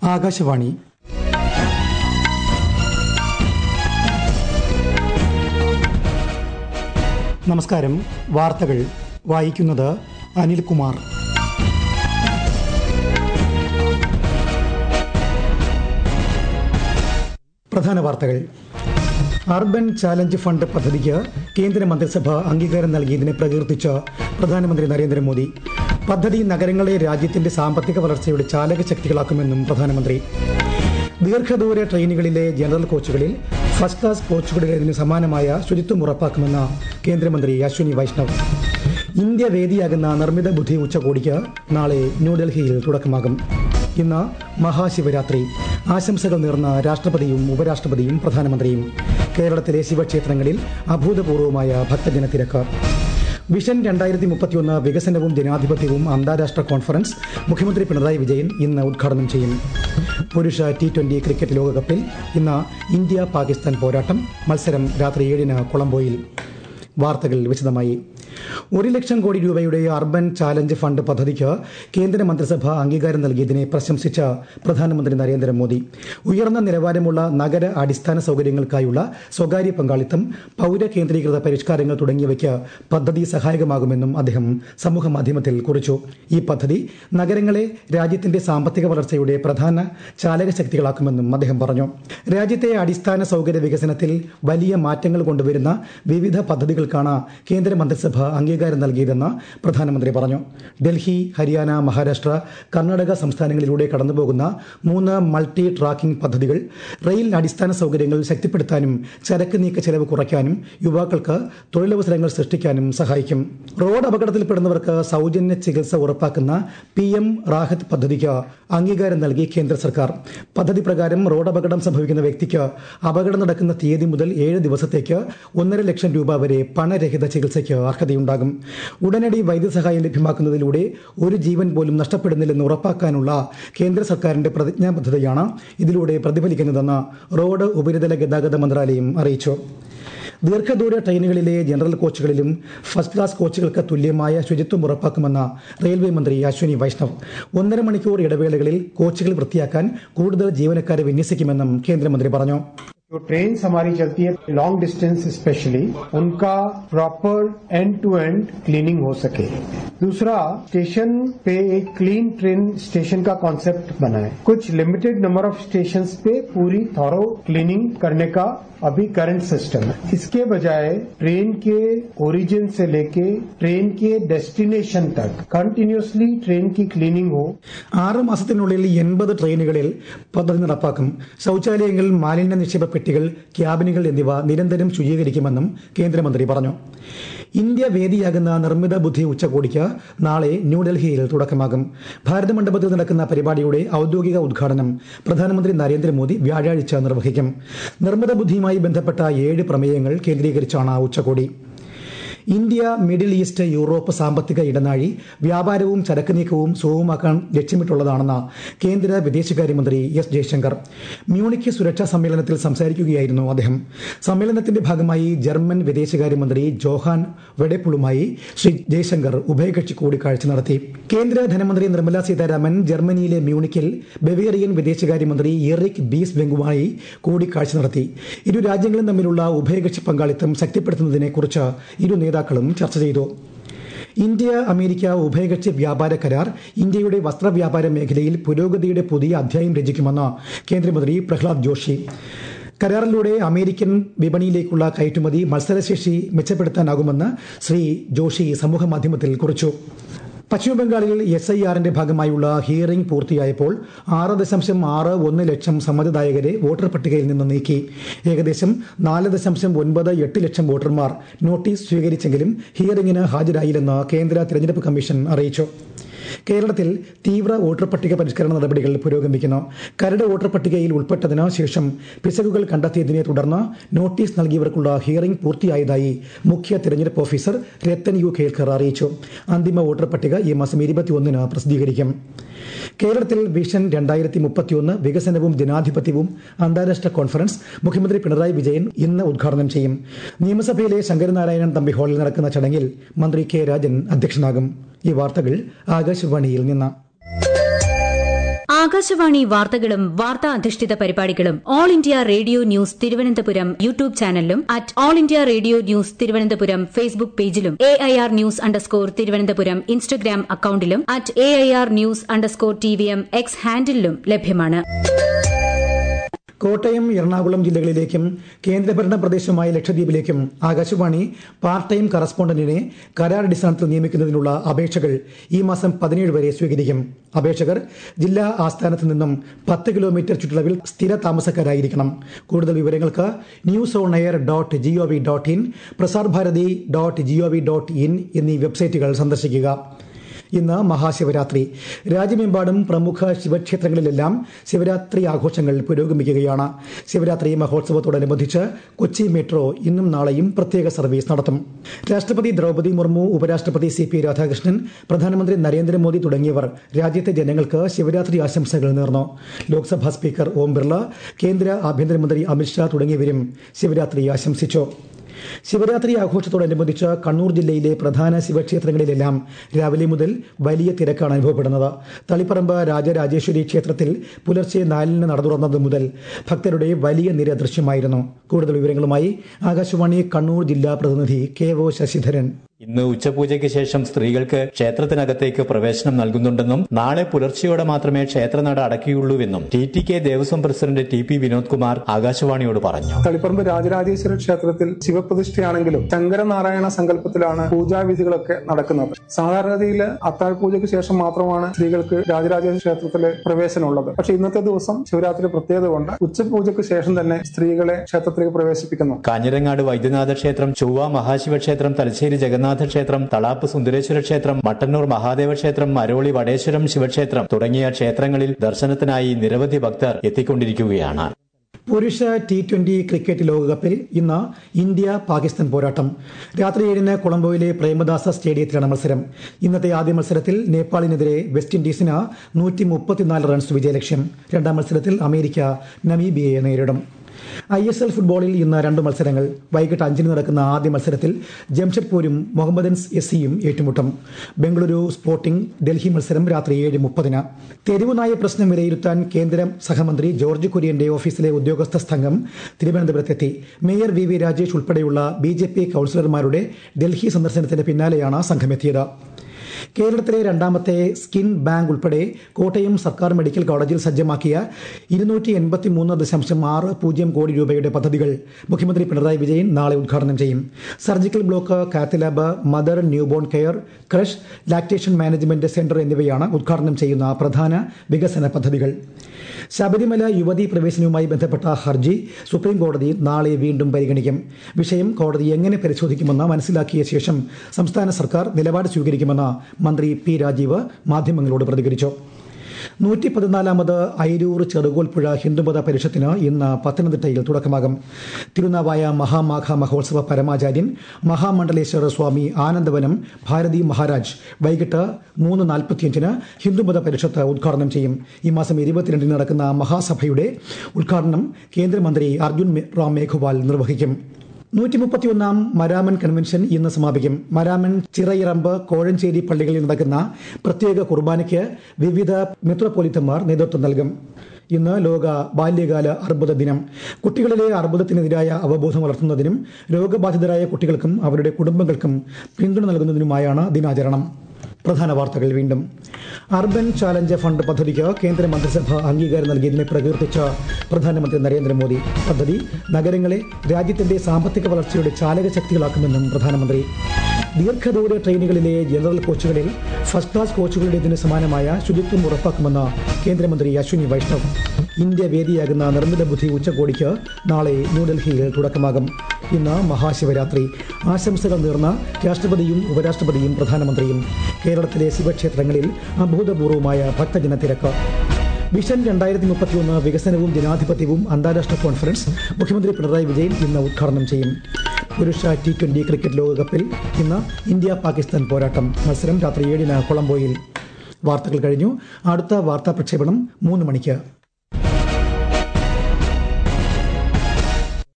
ആകാശവാണി നമസ്കാരം വാർത്തകൾ വായിക്കുന്നത് അനിൽകുമാർ പ്രധാന വാർത്തകൾ അർബൻ ചാലഞ്ച് ഫണ്ട് പദ്ധതിക്ക് കേന്ദ്ര മന്ത്രിസഭ അംഗീകാരം നൽകിയതിനെ പ്രകീർത്തിച്ച് പ്രധാനമന്ത്രി നരേന്ദ്രമോദി പദ്ധതി നഗരങ്ങളെ രാജ്യത്തിന്റെ സാമ്പത്തിക വളർച്ചയുടെ ചാലക ശക്തികളാക്കുമെന്നും പ്രധാനമന്ത്രി ദീർഘദൂര ട്രെയിനുകളിലെ ജനറൽ കോച്ചുകളിൽ ഫസ്റ്റ് ക്ലാസ് കോച്ചുകളിലേതിന് സമാനമായ ശുചിത്വം ഉറപ്പാക്കുമെന്ന് കേന്ദ്രമന്ത്രി അശ്വിനി വൈഷ്ണവ് ഇന്ത്യ വേദിയാകുന്ന നിർമ്മിത ബുദ്ധി ഉച്ചകോടിക്ക് നാളെ ന്യൂഡൽഹിയിൽ തുടക്കമാകും ഇന്ന് മഹാശിവരാത്രി ആശംസകൾ നേർന്ന രാഷ്ട്രപതിയും ഉപരാഷ്ട്രപതിയും പ്രധാനമന്ത്രിയും കേരളത്തിലെ ശിവക്ഷേത്രങ്ങളിൽ അഭൂതപൂർവമായ ഭക്തജന തിരക്ക് വിഷൻ രണ്ടായിരത്തി മുപ്പത്തിയൊന്ന് വികസനവും ജനാധിപത്യവും അന്താരാഷ്ട്ര കോൺഫറൻസ് മുഖ്യമന്ത്രി പിണറായി വിജയൻ ഇന്ന് ഉദ്ഘാടനം ചെയ്യും പുരുഷ ടി ട്വന്റി ക്രിക്കറ്റ് ലോകകപ്പിൽ ഇന്ന് ഇന്ത്യ പാകിസ്ഥാൻ പോരാട്ടം മത്സരം രാത്രി ഏഴിന് കൊളംബോയിൽ വാർത്തകൾ വിശദമായി ഒരു ലക്ഷം കോടി രൂപയുടെ അർബൻ ചാലഞ്ച് ഫണ്ട് പദ്ധതിക്ക് കേന്ദ്ര മന്ത്രിസഭ അംഗീകാരം നൽകിയതിനെ പ്രശംസിച്ച പ്രധാനമന്ത്രി നരേന്ദ്രമോദി ഉയർന്ന നിലവാരമുള്ള നഗര അടിസ്ഥാന സൗകര്യങ്ങൾക്കായുള്ള സ്വകാര്യ പങ്കാളിത്തം പൌര കേന്ദ്രീകൃത പരിഷ്കാരങ്ങൾ തുടങ്ങിയവയ്ക്ക് പദ്ധതി സഹായകമാകുമെന്നും അദ്ദേഹം സമൂഹമാധ്യമത്തിൽ കുറിച്ചു ഈ പദ്ധതി നഗരങ്ങളെ രാജ്യത്തിന്റെ സാമ്പത്തിക വളർച്ചയുടെ പ്രധാന ചാലക ശക്തികളാക്കുമെന്നും അദ്ദേഹം പറഞ്ഞു രാജ്യത്തെ അടിസ്ഥാന സൗകര്യ വികസനത്തിൽ വലിയ മാറ്റങ്ങൾ കൊണ്ടുവരുന്ന വിവിധ പദ്ധതികൾക്കാണ് കേന്ദ്ര മന്ത്രിസഭ അംഗീകാരം നൽകിയതെന്ന് പ്രധാനമന്ത്രി പറഞ്ഞു ഡൽഹി ഹരിയാന മഹാരാഷ്ട്ര കർണാടക സംസ്ഥാനങ്ങളിലൂടെ കടന്നുപോകുന്ന മൂന്ന് മൾട്ടി ട്രാക്കിംഗ് പദ്ധതികൾ റെയിൽ അടിസ്ഥാന സൗകര്യങ്ങൾ ശക്തിപ്പെടുത്താനും ചരക്ക് നീക്ക ചെലവ് കുറയ്ക്കാനും യുവാക്കൾക്ക് തൊഴിലവസരങ്ങൾ സൃഷ്ടിക്കാനും സഹായിക്കും റോഡ് അപകടത്തിൽപ്പെടുന്നവർക്ക് സൗജന്യ ചികിത്സ ഉറപ്പാക്കുന്ന പി എം റാഹത്ത് പദ്ധതിക്ക് അംഗീകാരം നൽകി കേന്ദ്ര സർക്കാർ പദ്ധതി പ്രകാരം റോഡ് അപകടം സംഭവിക്കുന്ന വ്യക്തിക്ക് അപകടം നടക്കുന്ന തീയതി മുതൽ ഏഴ് ദിവസത്തേക്ക് ഒന്നര ലക്ഷം രൂപ വരെ പണരഹിത ചികിത്സയ്ക്ക് അർഹതയുണ്ടാകും ഉടനടി വൈദ്യസഹായം ലഭ്യമാക്കുന്നതിലൂടെ ഒരു ജീവൻ പോലും നഷ്ടപ്പെടുന്നില്ലെന്ന് ഉറപ്പാക്കാനുള്ള കേന്ദ്ര സർക്കാരിന്റെ പ്രതിജ്ഞാബദ്ധതയാണ് ഇതിലൂടെ പ്രതിഫലിക്കുന്നതെന്ന് റോഡ് ഉപരിതല ഗതാഗത മന്ത്രാലയം അറിയിച്ചു ദീർഘദൂര ട്രെയിനുകളിലെ ജനറൽ കോച്ചുകളിലും ഫസ്റ്റ് ക്ലാസ് കോച്ചുകൾക്ക് തുല്യമായ ശുചിത്വം ഉറപ്പാക്കുമെന്ന് റെയിൽവേ മന്ത്രി അശ്വിനി വൈഷ്ണവ് ഒന്നര മണിക്കൂർ ഇടവേളകളിൽ കോച്ചുകൾ വൃത്തിയാക്കാൻ കൂടുതൽ ജീവനക്കാരെ വിന്യസിക്കുമെന്നും കേന്ദ്രമന്ത്രി പറഞ്ഞു जो ट्रेन हमारी चलती है लॉन्ग डिस्टेंस स्पेशली उनका proper end to end cleaning हो सके दूसरा स्टेशन पे एक क्लीन ट्रेन स्टेशन का कॉन्सेप्ट बनाए कुछ लिमिटेड नंबर ऑफ स्टेशन पे पूरी थॉरो क्लीनिंग करने का अभी करंट सिस्टम है इसके बजाय ट्रेन के ओरिजिन से लेके ट्रेन के डेस्टिनेशन तक कंटिन्यूसली ट्रेन की क्लीनिंग हो ആറ് മാസത്തിനുള്ളിൽ എൺപത് ട്രെയിനുകളിൽ പദ്ധതി നടപ്പാക്കും ശൌചാലയങ്ങൾ മാലിന്യ നിക്ഷേപ പെട്ടികൾ ക്യാബിനുകൾ എന്നിവ നിരന്തരം ശുചീകരിക്കുമെന്നും കേന്ദ്രമന്ത്രി പറഞ്ഞു ഇന്ത്യ വേദിയാകുന്ന നിർമ്മിത ബുദ്ധി ഉച്ചകോടിക്ക് നാളെ ന്യൂഡൽഹിയിൽ തുടക്കമാകും ഭാരത മണ്ഡപത്തിൽ നടക്കുന്ന പരിപാടിയുടെ ഔദ്യോഗിക ഉദ്ഘാടനം പ്രധാനമന്ത്രി നരേന്ദ്രമോദി വ്യാഴാഴ്ച നിർവഹിക്കും നിർമ്മിത ബുദ്ധിയുമായി ബന്ധപ്പെട്ട ഏഴ് പ്രമേയങ്ങൾ കേന്ദ്രീകരിച്ചാണ് ഉച്ചകോടി ഇന്ത്യ മിഡിൽ ഈസ്റ്റ് യൂറോപ്പ് സാമ്പത്തിക ഇടനാഴി വ്യാപാരവും ചരക്ക് നീക്കവും സുഗമമാക്കാൻ ലക്ഷ്യമിട്ടുള്ളതാണെന്ന് കേന്ദ്ര വിദേശകാര്യമന്ത്രി എസ് ജയശങ്കർ മ്യൂണിക്ക് സുരക്ഷാ സമ്മേളനത്തിൽ സംസാരിക്കുകയായിരുന്നു അദ്ദേഹം സമ്മേളനത്തിന്റെ ഭാഗമായി ജർമ്മൻ വിദേശകാര്യമന്ത്രി ജോഹാൻ വെഡെപ്പുളുമായി ശ്രീ ജയശങ്കർ ഉഭയകക്ഷി കൂടിക്കാഴ്ച നടത്തി കേന്ദ്ര ധനമന്ത്രി നിർമ്മല സീതാരാമൻ ജർമ്മനിയിലെ മ്യൂണിക്കിൽ ബവേറിയൻ വിദേശകാര്യമന്ത്രി എറിക് ബീസ് വെങ്കുമായി കൂടിക്കാഴ്ച നടത്തി ഇരു രാജ്യങ്ങളും തമ്മിലുള്ള ഉഭയകക്ഷി പങ്കാളിത്തം ശക്തിപ്പെടുത്തുന്നതിനെക്കുറിച്ച് ഇരു നേതാക്കളും ചർച്ച ചെയ്തു ഇന്ത്യ അമേരിക്ക ഉഭയകക്ഷി വ്യാപാര കരാർ ഇന്ത്യയുടെ വസ്ത്രവ്യാപാര മേഖലയിൽ പുരോഗതിയുടെ പുതിയ അധ്യായം രചിക്കുമെന്ന് കേന്ദ്രമന്ത്രി പ്രഹ്ലാദ് ജോഷി കരാറിലൂടെ അമേരിക്കൻ വിപണിയിലേക്കുള്ള കയറ്റുമതി മത്സരശേഷി മെച്ചപ്പെടുത്താനാകുമെന്ന് ശ്രീ ജോഷി സമൂഹമാധ്യമത്തിൽ കുറിച്ചു പശ്ചിമബംഗാളിൽ എസ് ഐ ആറിന്റെ ഭാഗമായുള്ള ഹിയറിംഗ് പൂർത്തിയായപ്പോൾ ആറ് ദശാംശം ആറ് ഒന്ന് ലക്ഷം സമ്മതിദായകരെ വോട്ടർ പട്ടികയിൽ നിന്ന് നീക്കി ഏകദേശം നാല് ദശാംശം ഒൻപത് എട്ട് ലക്ഷം വോട്ടർമാർ നോട്ടീസ് സ്വീകരിച്ചെങ്കിലും ഹിയറിംഗിന് ഹാജരായില്ലെന്ന് കേന്ദ്ര തെരഞ്ഞെടുപ്പ് കമ്മീഷൻ അറിയിച്ചു കേരളത്തിൽ തീവ്ര വോട്ടർ പട്ടിക പരിഷ്കരണ നടപടികൾ പുരോഗമിക്കുന്നു കരട് വോട്ടർ പട്ടികയിൽ ഉൾപ്പെട്ടതിന് ശേഷം പിശകുകൾ കണ്ടെത്തിയതിനെ തുടർന്ന് നോട്ടീസ് നൽകിയവർക്കുള്ള ഹിയറിംഗ് പൂർത്തിയായതായി മുഖ്യ തെരഞ്ഞെടുപ്പ് ഓഫീസർ രത്തൻ യു കേൽക്കർ അറിയിച്ചു അന്തിമ വോട്ടർ പട്ടിക ഈ മാസം ഇരുപത്തിയൊന്നിന് പ്രസിദ്ധീകരിക്കും കേരളത്തിൽ വിഷൻ രണ്ടായിരത്തി മുപ്പത്തിയൊന്ന് വികസനവും ജനാധിപത്യവും അന്താരാഷ്ട്ര കോൺഫറൻസ് മുഖ്യമന്ത്രി പിണറായി വിജയൻ ഇന്ന് ഉദ്ഘാടനം ചെയ്യും നിയമസഭയിലെ ശങ്കരനാരായണൻ തമ്പി ഹാളിൽ നടക്കുന്ന ചടങ്ങിൽ മന്ത്രി കെ രാജൻ അധ്യക്ഷനാകും ഈ വാർത്തകൾ ആകാശവാണിയിൽ നിന്ന് ആകാശവാണി വാർത്തകളും വാർത്താ അധിഷ്ഠിത പരിപാടികളും All India Radio news Thiruvananthapuram YouTube ചാനലിലും at All India Radio news Thiruvananthapuram Facebook പേജിലും A I R news underscore Thiruvananthapuram Instagram അക്കൌണ്ടിലും at A I R news underscore T V M X ഹാൻഡിലും ലഭ്യമാണ് കോട്ടയം എറണാകുളം ജില്ലകളിലേക്കും കേന്ദ്രഭരണ പ്രദേശമായ ലക്ഷദ്വീപിലേക്കും ആകാശവാണി പാർട്ട് ടൈം കറസ്പോണ്ടന്റിനെ കരാർ അടിസ്ഥാനത്തിൽ നിയമിക്കുന്നതിനുള്ള അപേക്ഷകൾ ഈ മാസം പതിനേഴ് വരെ സ്വീകരിക്കും അപേക്ഷകർ ജില്ലാ ആസ്ഥാനത്ത് നിന്നും പത്ത് കിലോമീറ്റർ ചുറ്റളവിൽ സ്ഥിര താമസക്കാരായിരിക്കണം കൂടുതൽ വിവരങ്ങൾക്ക് news on air dot G O V dot in Prasar Bharati dot G O V dot in എന്നീ വെബ്സൈറ്റുകൾ സന്ദർശിക്കുക ഇന്ന് മഹാശിവരാത്രി രാജ്യമെമ്പാടും പ്രമുഖ ശിവക്ഷേത്രങ്ങളിലെല്ലാം ശിവരാത്രി ആഘോഷങ്ങൾ പുരോഗമിക്കുകയാണ് ശിവരാത്രി മഹോത്സവത്തോടനുബന്ധിച്ച് കൊച്ചി മെട്രോ ഇന്നും നാളെയും പ്രത്യേക സർവീസ് നടത്തും രാഷ്ട്രപതി ദ്രൗപദി മുർമു ഉപരാഷ്ട്രപതി സി പി രാധാകൃഷ്ണൻ പ്രധാനമന്ത്രി നരേന്ദ്രമോദി തുടങ്ങിയവർ രാജ്യത്തെ ജനങ്ങൾക്ക് ശിവരാത്രി ആശംസകൾ നേർന്നു ലോക്സഭാ സ്പീക്കർ ഓം ബിർള കേന്ദ്ര ആഭ്യന്തരമന്ത്രി അമിത്ഷാ തുടങ്ങിയവരും ശിവരാത്രി ആശംസിച്ചു ശിവരാത്രി ആഘോഷത്തോടനുബന്ധിച്ച് കണ്ണൂർ ജില്ലയിലെ പ്രധാന ശിവക്ഷേത്രങ്ങളിലെല്ലാം രാവിലെ മുതൽ വലിയ തിരക്കാണ് അനുഭവപ്പെടുന്നത് തളിപ്പറമ്പ് രാജരാജേശ്വരി ക്ഷേത്രത്തിൽ പുലർച്ചെ നാലിന് നട തുറന്നത് മുതൽ ഭക്തരുടെ വലിയ നിര ദൃശ്യമായിരുന്നു കൂടുതൽ വിവരങ്ങളുമായി ആകാശവാണി കണ്ണൂർ ജില്ലാ പ്രതിനിധി കെ ഒ ശശിധരൻ ഇന്ന് ഉച്ചപൂജയ്ക്ക് ശേഷം സ്ത്രീകൾക്ക് ക്ഷേത്രത്തിനകത്തേക്ക് പ്രവേശനം നൽകുന്നുണ്ടെന്നും നാളെ പുലർച്ചെയോടെ മാത്രമേ ക്ഷേത്രനട അടയ്ക്കുകയുള്ളൂവെന്നും T T K Devaswom president T P Vinod Kumar ആകാശവാണിയോട് പറഞ്ഞു തളിപ്പറമ്പ് രാജരാജേശ്വര ക്ഷേത്രത്തിൽ ശിവപ്രതിഷ്ഠയാണെങ്കിലും ശങ്കരനാരായണ സങ്കല്പത്തിലാണ് പൂജാവിധികളൊക്കെ നടക്കുന്നത് സാധാരണഗതിയിൽ അത്താഴ് പൂജയ്ക്ക് ശേഷം മാത്രമാണ് സ്ത്രീകൾക്ക് രാജരാജേശ്വര ക്ഷേത്രത്തിലെ പ്രവേശനമുള്ളത് പക്ഷെ ഇന്നത്തെ ദിവസം ശിവരാത്രി പ്രത്യേകത കൊണ്ട് ഉച്ചപൂജയ്ക്ക് ശേഷം തന്നെ സ്ത്രീകളെ ക്ഷേത്രത്തിലേക്ക് പ്രവേശിപ്പിക്കുന്നു കാഞ്ഞിരങ്ങാട് വൈദ്യനാഥ ക്ഷേത്രം ചൊവ്വ മഹാശിവക്ഷേത്രം തലശ്ശേരി ജഗന്നാഥ ക്ഷേത്രം തളാപ്പ് സുന്ദരേശ്വര ക്ഷേത്രം മട്ടന്നൂർ മഹാദേവ ക്ഷേത്രം മരോളി വടേശ്വരം ശിവക്ഷേത്രം തുടങ്ങിയ ക്ഷേത്രങ്ങളിൽ ദർശനത്തിനായി നിരവധി ഭക്തർ എത്തിക്കൊണ്ടിരിക്കുകയാണ് പുരുഷ ടി ട്വന്റി ക്രിക്കറ്റ് ലോകകപ്പിൽ ഇന്ന് ഇന്ത്യ പാകിസ്ഥാൻ പോരാട്ടം രാത്രി ഏഴിന് കൊളംബോയിലെ പ്രേമദാസ സ്റ്റേഡിയത്തിലാണ് മത്സരം ഇന്നത്തെ ആദ്യ മത്സരത്തിൽ നേപ്പാളിനെതിരെ വെസ്റ്റ് ഇൻഡീസിന് നൂറ്റി മുപ്പത്തിനാല് റൺസ് വിജയലക്ഷ്യം രണ്ടാം മത്സരത്തിൽ അമേരിക്ക നമീബിയയെ നേരിടും ഐ എസ് എൽ ഫുട്ബോളിൽ ഇന്ന് രണ്ട് മത്സരങ്ങൾ വൈകിട്ട് അഞ്ചിന് നടക്കുന്ന ആദ്യ മത്സരത്തിൽ ജംഷഡ്പൂരും മുഹമ്മദൻസ് എസ് സിയും ഏറ്റുമുട്ടും ബംഗളൂരു സ്പോർട്ടിംഗ് ഡൽഹി മത്സരം രാത്രി ഏഴ് മുപ്പതിന് തെരുവുനായ പ്രശ്നം വിലയിരുത്താൻ കേന്ദ്ര സഹമന്ത്രി ജോർജ് കുര്യന്റെ ഓഫീസിലെ ഉദ്യോഗസ്ഥ സംഘം തിരുവനന്തപുരത്തെത്തി മേയർ വി വി രാജേഷ് ഉൾപ്പെടെയുള്ള ബി ജെ പി കൌൺസിലർമാരുടെ ഡൽഹി സന്ദർശനത്തിന് പിന്നാലെയാണ് സംഘമെത്തിയത് കേരളത്തിലെ രണ്ടാമത്തെ സ്കിൻ ബാങ്ക് ഉൾപ്പെടെ കോട്ടയം സർക്കാർ മെഡിക്കൽ കോളേജിൽ സജ്ജമാക്കിയ ഇരുന്നൂറ്റി എൺപത്തി മൂന്ന് ദശാംശം ആറ് പൂജ്യം കോടി രൂപയുടെ പദ്ധതികൾ മുഖ്യമന്ത്രി പിണറായി വിജയൻ നാളെ ഉദ്ഘാടനം ചെയ്യും surgical block cath lab mother newborn care crèche lactation management centre എന്നിവയാണ് ഉദ്ഘാടനം ചെയ്യുന്ന പ്രധാന വികസന പദ്ധതികൾ ശബരിമല യുവതീ പ്രവേശനവുമായി ബന്ധപ്പെട്ട ഹർജി സുപ്രീം കോടതി നാളെ വീണ്ടും പരിഗണിക്കും വിഷയം കോടതി എങ്ങനെ പരിശോധിക്കുമെന്ന് മനസ്സിലാക്കിയ ശേഷം സംസ്ഥാന സർക്കാർ നിലപാട് സ്വീകരിക്കുമെന്ന് മന്ത്രി പി രാജീവ് മാധ്യമങ്ങളോട് പ്രതികരിച്ചു നൂറ്റി പതിനാലാമത് അയിരൂർ ചെറുകോൽപ്പുഴ ഹിന്ദുമത പരിഷത്തിന് ഇന്ന് പത്തനംതിട്ടയിൽ തുടക്കമാകും തിരുനാവായ മഹാമാഘ മഹോത്സവ പരമാചാര്യൻ മഹാമണ്ഡലേശ്വര സ്വാമി ആനന്ദവനം ഭാരതി മഹാരാജ് വൈകിട്ട് മൂന്ന് നാൽപ്പത്തിയഞ്ചിന് ഹിന്ദുമത പരിഷത്ത് ഉദ്ഘാടനം ചെയ്യും ഈ മാസം ഇരുപത്തിരണ്ടിന് നടക്കുന്ന മഹാസഭയുടെ ഉദ്ഘാടനം കേന്ദ്രമന്ത്രി അർജുൻ റാം മേഘ്വാൾ നിർവഹിക്കും നൂറ്റി മുപ്പത്തിയൊന്നാം മരാമൻ കൺവെൻഷൻ ഇന്ന് സമാപിക്കും മരാമൻ ചിറയിറമ്പ് കോഴഞ്ചേരി പള്ളികളിൽ നടക്കുന്ന പ്രത്യേക കുർബാനയ്ക്ക് വിവിധ മെത്രോപൊലിത്തന്മാർ നേതൃത്വം നൽകും ഇന്ന് ലോക ബാല്യകാല അർബുദ ദിനം കുട്ടികളിലെ അർബുദത്തിനെതിരായ അവബോധം വളർത്തുന്നതിനും രോഗബാധിതരായ കുട്ടികൾക്കും അവരുടെ കുടുംബങ്ങൾക്കും പിന്തുണ നൽകുന്നതിനുമായാണ് ദിനാചരണം പ്രധാന വാർത്തകൾ വീണ്ടും അർബൻ ചാലഞ്ച് ഫണ്ട് പദ്ധതിക്ക് കേന്ദ്ര മന്ത്രിസഭ അംഗീകാരം നൽകിയതിനെ പ്രകീർത്തിച്ച് പ്രധാനമന്ത്രി നരേന്ദ്രമോദി പദ്ധതി നഗരങ്ങളെ രാജ്യത്തിന്റെ സാമ്പത്തിക വളർച്ചയുടെ ചാലക ശക്തികളാക്കുമെന്നും പ്രധാനമന്ത്രി ദീർഘദൂര ട്രെയിനുകളിലെ ജനറൽ കോച്ചുകളിൽ ഫസ്റ്റ് ക്ലാസ് കോച്ചുകളുടേതിന് സമാനമായ ശുചിത്വം ഉറപ്പാക്കുമെന്ന് കേന്ദ്രമന്ത്രി അശ്വിനി വൈഷ്ണവ് ഇന്ത്യ വേദിയാകുന്ന നിർമ്മിത ബുദ്ധി ഉച്ചകോടിക്ക് നാളെ ന്യൂഡൽഹിയിൽ തുടക്കമാകും ഇന്ന് മഹാശിവരാത്രി ആശംസകൾ നേർന്ന രാഷ്ട്രപതിയും ഉപരാഷ്ട്രപതിയും പ്രധാനമന്ത്രിയും കേരളത്തിലെ ശിവക്ഷേത്രങ്ങളിൽ അഭൂതപൂർവമായ ഭക്തജന തിരക്ക് വിഷൻ രണ്ടായിരത്തി മുപ്പത്തിയൊന്ന് വികസനവും ജനാധിപത്യവും അന്താരാഷ്ട്ര കോൺഫറൻസ് മുഖ്യമന്ത്രി പിണറായി വിജയൻ ഇന്ന് ഉദ്ഘാടനം ചെയ്യും പുരുഷ ടി ട്വന്റി ക്രിക്കറ്റ് ലോകകപ്പിൽ ഇന്ന് ഇന്ത്യ പാകിസ്ഥാൻ പോരാട്ടം മത്സരം രാത്രി ഏഴിന് കൊളംബോയിൽ വാർത്തകൾ കഴിഞ്ഞു അടുത്ത വാർത്താ പ്രക്ഷേപണം മൂന്ന് മണിക്ക്